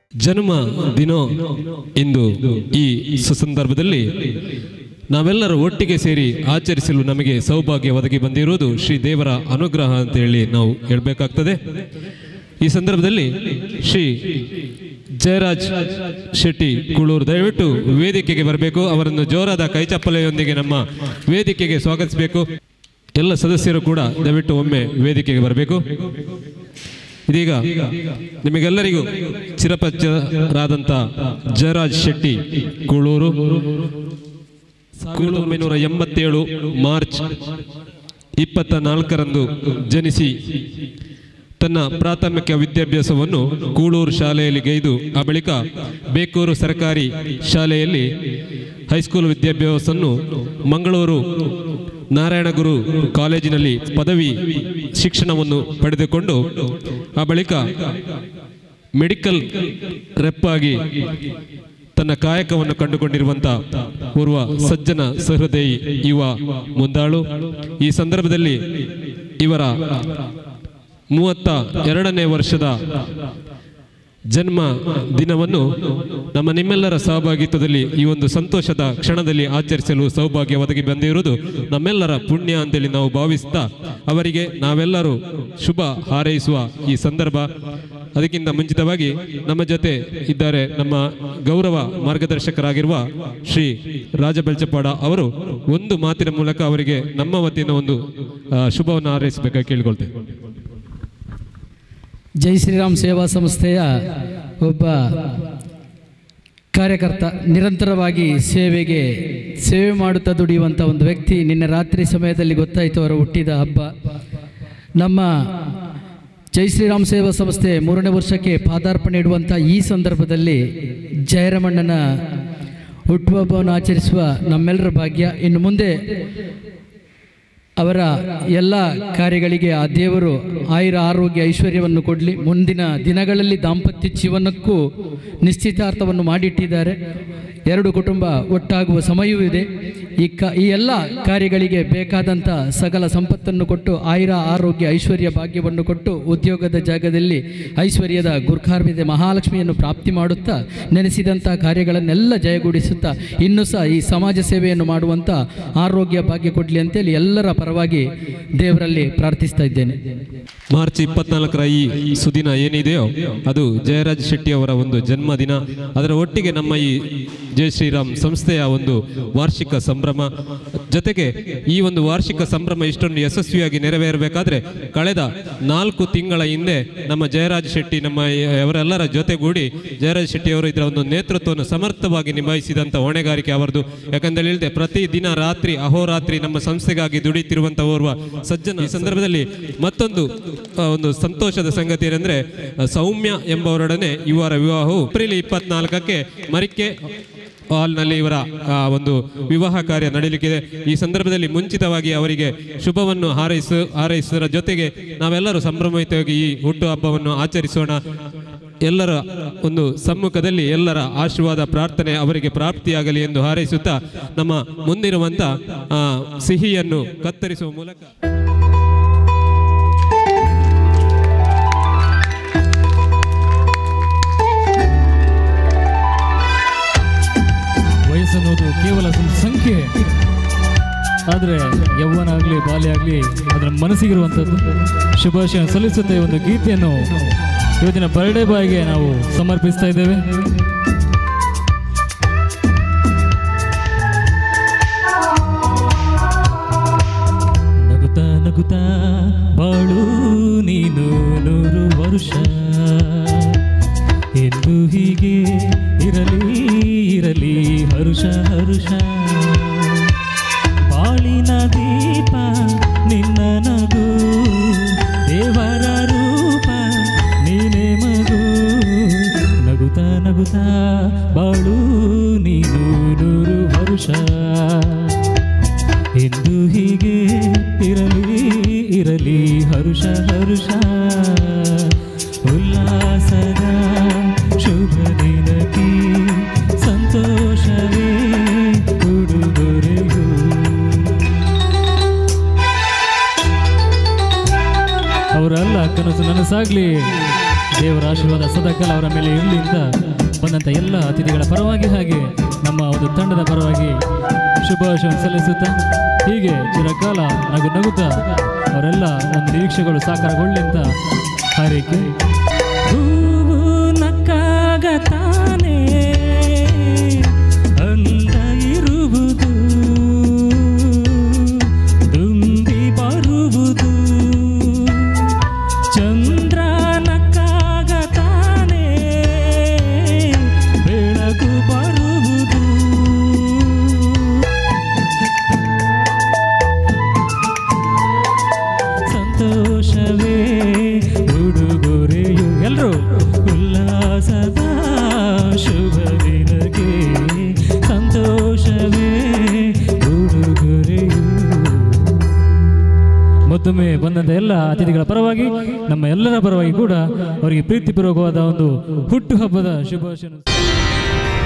ಜನ್ಮ ದಿನ ಇಂದು ಈ ಸುಸಂದರ್ಭದಲ್ಲಿ ನಾವೆಲ್ಲರೂ ಒಟ್ಟಿಗೆ ಸೇರಿ ಆಚರಿಸಲು ನಮಗೆ ಸೌಭಾಗ್ಯ ಒದಗಿ ಬಂದಿರುವುದು ಶ್ರೀ ದೇವರ ಅನುಗ್ರಹ ಅಂತ ಹೇಳಿ ನಾವು ಹೇಳಬೇಕಾಗ್ತದೆ ಈ ಸಂದರ್ಭದಲ್ಲಿ ಶ್ರೀ ಜಯರಾಜ್ ಶೆಟ್ಟಿ ಕುಳೂರು ದಯವಿಟ್ಟು ವೇದಿಕೆಗೆ ಬರಬೇಕು ಅವರನ್ನು ಜೋರಾದ ಕೈಚಪ್ಪಲೆಯೊಂದಿಗೆ ನಮ್ಮ ವೇದಿಕೆಗೆ ಸ್ವಾಗತಿಸಬೇಕು ಎಲ್ಲ ಸದಸ್ಯರು ಕೂಡ ದಯವಿಟ್ಟು ಒಮ್ಮೆ ವೇದಿಕೆಗೆ ಬರಬೇಕು ಇದೀಗ ನಿಮಗೆಲ್ಲರಿಗೂ ಚಿರಪರಿಚಿತರಾದಂಥ ಜಯರಾಜ್ ಶೆಟ್ಟಿ ಕೂಳೂರು ಸಾವಿರದ ಒಂಬೈನೂರ ಎಂಬತ್ತೇಳು ಮಾರ್ಚ್ ಇಪ್ಪತ್ತ ನಾಲ್ಕರಂದು ಜನಿಸಿ ತನ್ನ ಪ್ರಾಥಮಿಕ ವಿದ್ಯಾಭ್ಯಾಸವನ್ನು ಕೂಳೂರು ಶಾಲೆಯಲ್ಲಿ ಗೈದು ಆ ಬಳಿಕ ಬೇಕೂರು ಸರ್ಕಾರಿ ಶಾಲೆಯಲ್ಲಿ ಹೈಸ್ಕೂಲ್ ವಿದ್ಯಾಭ್ಯಾಸವನ್ನು ಮಂಗಳೂರು ನಾರಾಯಣಗುರು ಕಾಲೇಜಿನಲ್ಲಿ ಪದವಿ ಶಿಕ್ಷಣವನ್ನು ಪಡೆದುಕೊಂಡು ಆ ಬಳಿಕ ಮೆಡಿಕಲ್ ರೆಪ್ ಆಗಿ ತನ್ನ ಕಾಯಕವನ್ನು ಕಂಡುಕೊಂಡಿರುವಂತ ಓರ್ವ ಸಜ್ಜನ ಸಹೃದಯಿ ಯುವ ಮುಂದಾಳು ಈ ಸಂದರ್ಭದಲ್ಲಿ ಇವರ ಮೂವತ್ತ ಎರಡನೇ ವರ್ಷದ ಜನ್ಮ ದಿನವನ್ನು ನಮ್ಮ ನಿಮ್ಮೆಲ್ಲರ ಸಹಭಾಗಿತ್ವದಲ್ಲಿ ಈ ಒಂದು ಸಂತೋಷದ ಕ್ಷಣದಲ್ಲಿ ಆಚರಿಸಲು ಸೌಭಾಗ್ಯ ಒದಗಿ ಬಂದಿರುವುದು ನಮ್ಮೆಲ್ಲರ ಪುಣ್ಯ ಅಂತೇಳಿ ನಾವು ಭಾವಿಸ್ತಾ ಅವರಿಗೆ ನಾವೆಲ್ಲರೂ ಶುಭ ಹಾರೈಸುವ ಈ ಸಂದರ್ಭ ಅದಕ್ಕಿಂತ ಮುಂಚಿತವಾಗಿ ನಮ್ಮ ಜೊತೆ ಇದ್ದಾರೆ ನಮ್ಮ ಗೌರವ ಮಾರ್ಗದರ್ಶಕರಾಗಿರುವ ಶ್ರೀ ರಾಜ ಬೆಲ್ಚಪಾಡ ಅವರು ಒಂದು ಮಾತಿನ ಮೂಲಕ ಅವರಿಗೆ ನಮ್ಮ ವತಿಯಿಂದ ಒಂದು ಆ, ಶುಭವನ್ನು ಹಾರೈಸಬೇಕಾಗಿ ಕೇಳಿಕೊಳ್ತೇವೆ ಜೈ ಶ್ರೀರಾಮ್ ಸೇವಾ ಸಂಸ್ಥೆಯ ಒಬ್ಬ ಕಾರ್ಯಕರ್ತ ನಿರಂತರವಾಗಿ ಸೇವೆಗೆ ಸೇವೆ ಮಾಡುತ್ತಾ ದುಡಿಯುವಂಥ ಒಂದು ವ್ಯಕ್ತಿ ನಿನ್ನೆ ರಾತ್ರಿ ಸಮಯದಲ್ಲಿ ಗೊತ್ತಾಯಿತು ಅವರು ಹುಟ್ಟಿದ ಹಬ್ಬ ನಮ್ಮ ಜೈ ಶ್ರೀರಾಮ್ ಸೇವಾ ಸಂಸ್ಥೆ ಮೂರನೇ ವರ್ಷಕ್ಕೆ ಪಾದಾರ್ಪಣೆ ಇಡುವಂಥ ಈ ಸಂದರ್ಭದಲ್ಲಿ ಜಯರಮಣ್ಣನ ಹುಟ್ಟುಹಬ್ಬವನ್ನು ಆಚರಿಸುವ ನಮ್ಮೆಲ್ಲರ ಭಾಗ್ಯ ಇನ್ನು ಮುಂದೆ ಅವರ ಎಲ್ಲ ಕಾರ್ಯಗಳಿಗೆ ಆ ದೇವರು ಆಯುರ ಆರೋಗ್ಯ ಐಶ್ವರ್ಯವನ್ನು ಕೊಡಲಿ ಮುಂದಿನ ದಿನಗಳಲ್ಲಿ ದಾಂಪತ್ಯ ಜೀವನಕ್ಕೂ ನಿಶ್ಚಿತಾರ್ಥವನ್ನು ಮಾಡಿಟ್ಟಿದ್ದಾರೆ ಎರಡು ಕುಟುಂಬ ಒಟ್ಟಾಗುವ ಸಮಯವೂ ಇದೆ ಈ ಕ ಈ ಎಲ್ಲ ಕಾರ್ಯಗಳಿಗೆ ಬೇಕಾದಂಥ ಸಕಲ ಸಂಪತ್ತನ್ನು ಕೊಟ್ಟು ಆಯುರ ಆರೋಗ್ಯ ಐಶ್ವರ್ಯ ಭಾಗ್ಯವನ್ನು ಕೊಟ್ಟು ಉದ್ಯೋಗದ ಜಾಗದಲ್ಲಿ ಐಶ್ವರ್ಯದ ಗುರ್ಖಾರ್ಮಿದೆ ಮಹಾಲಕ್ಷ್ಮಿಯನ್ನು ಪ್ರಾಪ್ತಿ ಮಾಡುತ್ತಾ ನೆನೆಸಿದಂಥ ಕಾರ್ಯಗಳನ್ನೆಲ್ಲ ಜಯಗೂಡಿಸುತ್ತಾ ಇನ್ನೂ ಸಹ ಈ ಸಮಾಜ ಸೇವೆಯನ್ನು ಮಾಡುವಂಥ ಆರೋಗ್ಯ ಭಾಗ್ಯ ಕೊಡಲಿ ಅಂತೇಳಿ ಎಲ್ಲರ ಪರವಾಗಿ ದೇವರಲ್ಲಿ ಪ್ರಾರ್ಥಿಸ್ತಾ ಇದ್ದೇನೆ ಮಾರ್ಚ್ ಇಪ್ಪತ್ನಾಲ್ಕರ ಈ ಸುದಿನ ಏನಿದೆಯೋ ಅದು ಜಯರಾಜ್ ಶೆಟ್ಟಿ ಅವರ ಒಂದು ಜನ್ಮದಿನ ಅದರ ಒಟ್ಟಿಗೆ ನಮ್ಮ ಈ ಜಯ ಶ್ರೀರಾಮ್ ಸಂಸ್ಥೆಯ ಒಂದು ವಾರ್ಷಿಕ ಸಂಭ್ರಮ ಜೊತೆಗೆ ಈ ಒಂದು ವಾರ್ಷಿಕ ಸಂಭ್ರಮ ಇಷ್ಟೊಂದು ಯಶಸ್ವಿಯಾಗಿ ನೆರವೇರಬೇಕಾದ್ರೆ ಕಳೆದ ನಾಲ್ಕು ತಿಂಗಳ ಹಿಂದೆ ನಮ್ಮ ಜಯರಾಜ್ ಶೆಟ್ಟಿ ನಮ್ಮ ಅವರೆಲ್ಲರ ಜೊತೆಗೂಡಿ ಜಯರಾಜ್ ಶೆಟ್ಟಿ ಅವರು ಇದರ ಒಂದು ನೇತೃತ್ವವನ್ನು ಸಮರ್ಥವಾಗಿ ನಿಭಾಯಿಸಿದಂಥ ಹೊಣೆಗಾರಿಕೆ ಅವರದು ಯಾಕಂದ್ರೆ ಹೇಳಿದೆ ಪ್ರತಿ ದಿನ ರಾತ್ರಿ ಅಹೋರಾತ್ರಿ ನಮ್ಮ ಸಂಸ್ಥೆಗಾಗಿ ದುಡಿತಿರುವಂಥ ಓರ್ವ ಸಜ್ಜನ ಈ ಸಂದರ್ಭದಲ್ಲಿ ಮತ್ತೊಂದು ಆ, ಒಂದು ಸಂತೋಷದ ಸಂಗತಿ ಏನಂದ್ರೆ ಆ, ಸೌಮ್ಯ ಎಂಬವರೊಡನೆ ಇವರ ವಿವಾಹವು ಏಪ್ರಿಲ್ ಇಪ್ಪತ್ನಾಲ್ಕಕ್ಕೆ ಮರಿಕೆ ಹಾಲ್ನಲ್ಲಿ ಇವರ ಆ, ಒಂದು ವಿವಾಹ ಕಾರ್ಯ ನಡೆಯಲಿಕ್ಕಿದೆ ಈ ಸಂದರ್ಭದಲ್ಲಿ ಮುಂಚಿತವಾಗಿ ಅವರಿಗೆ ಶುಭವನ್ನು ಹಾರೈಸು ಹಾರೈಸುವುದರ ಜೊತೆಗೆ ನಾವೆಲ್ಲರೂ ಸಂಭ್ರಮಯುತವಾಗಿ ಈ ಹುಟ್ಟು ಹಬ್ಬವನ್ನು ಆಚರಿಸೋಣ ಎಲ್ಲರ ಒಂದು ಸಮ್ಮುಖದಲ್ಲಿ ಎಲ್ಲರ ಆಶೀರ್ವಾದ ಪ್ರಾರ್ಥನೆ ಅವರಿಗೆ ಪ್ರಾಪ್ತಿಯಾಗಲಿ ಎಂದು ಹಾರೈಸುತ್ತಾ ನಮ್ಮ ಮುಂದಿರುವಂಥ ಆ, ಸಿಹಿಯನ್ನು ಕತ್ತರಿಸುವ ಮೂಲಕ ವಯಸ್ಸನ್ನೋದು ಕೇವಲ ಒಂದು ಸಂಖ್ಯೆ ಆದರೆ ಯೌವನ ಆಗಲಿ ಬಾಲ್ಯ ಆಗಲಿ ಅದರ ಮನಸ್ಸಿಗಿರುವಂಥದ್ದು ಶುಭಾಶಯ ಸಲ್ಲಿಸುತ್ತೆ ಈ ಒಂದು ಗೀತೆಯನ್ನು ಇವತ್ತಿನ ಬರ್ಡೇ ಬಾಯ್ಗೆ ನಾವು ಸಮರ್ಪಿಸ್ತಾ ಇದ್ದೇವೆ ನಗುತ್ತಾ ನಗುತ್ತಾ ಬಾಳು ನೀನು ನೂರು ವರುಷ ಎಂದು ಹೀಗೆ ಇರಲಿ ಇರಲಿ ಹರುಷ ಹರುಷ ಬಾಳಿನ ದೀಪ ನಿನ್ನ ನಗು ದೇವರ ರೂಪ ನೀನೇ ಮಗು ನಗುತ್ತಾ ನಗುತ್ತಾ ಬಾಳು ನೀನು ನೂರು ವರುಷ ಎಂದು ಹೀಗೆ ಇರಲಿ ಇರಲಿ ಹರುಷ ಹರುಷ ಉಲ್ಲಾಸದ ಶುಭ ದಿನಕ್ಕೆ ಸಂತೋಷವೇ ಉಡುಗೊರೆಯು ಅವರಲ್ಲ ಕನಸು ನನಸಾಗ್ಲಿ ದೇವರ ಆಶೀರ್ವಾದ ಸದಾಕಾಲ ಅವರ ಮೇಲೆ ಇರಲಿ ಅಂತ ಬಂದಂಥ ಎಲ್ಲ ಅತಿಥಿಗಳ ಪರವಾಗಿ ಹಾಗೆ ನಮ್ಮ ಒಂದು ತಂಡದ ಪರವಾಗಿ ಶುಭಾಶಯವನ್ನು ಸಲ್ಲಿಸುತ್ತಾ ಹೀಗೆ ಚಿರಕಾಲ ನಗು ನಗುತ್ತಾ ಅವರೆಲ್ಲ ಒಂದು ನಿರೀಕ್ಷೆಗಳು ಸಾಕಾರಗೊಳ್ಳಿ ಅಂತ ಹಾರೈಕೆ ಹೂವು ನಕ್ಕಾಗ ತಾನೇ ಅಂದ ಇರುವುದು ತುಂಬಿ ಬರುವುದು ಚಂದ್ರ ನಕ್ಕಾಗ ತಾನೇ ಬೆಳಕು ಬರುವುದು ಸಂತೋಷವೇ ಉಡುಗೊರೆಯು ಎಲ್ಲರೂ ಉಲ್ಲಾಸದ ಶುಭ ದಿನಕ್ಕೆ ಸಂತೋಷವೇ ಉಡುಗೊರೆಯು ಮತ್ತೊಮ್ಮೆ ಬಂದಂಥ ಎಲ್ಲ ಅತಿಥಿಗಳ ಪರವಾಗಿ ನಮ್ಮ ಎಲ್ಲರ ಪರವಾಗಿ ಕೂಡ ಅವರಿಗೆ ಪ್ರೀತಿಪೂರ್ವಕವಾದ ಒಂದು ಹುಟ್ಟುಹಬ್ಬದ ಶುಭಾಶಯ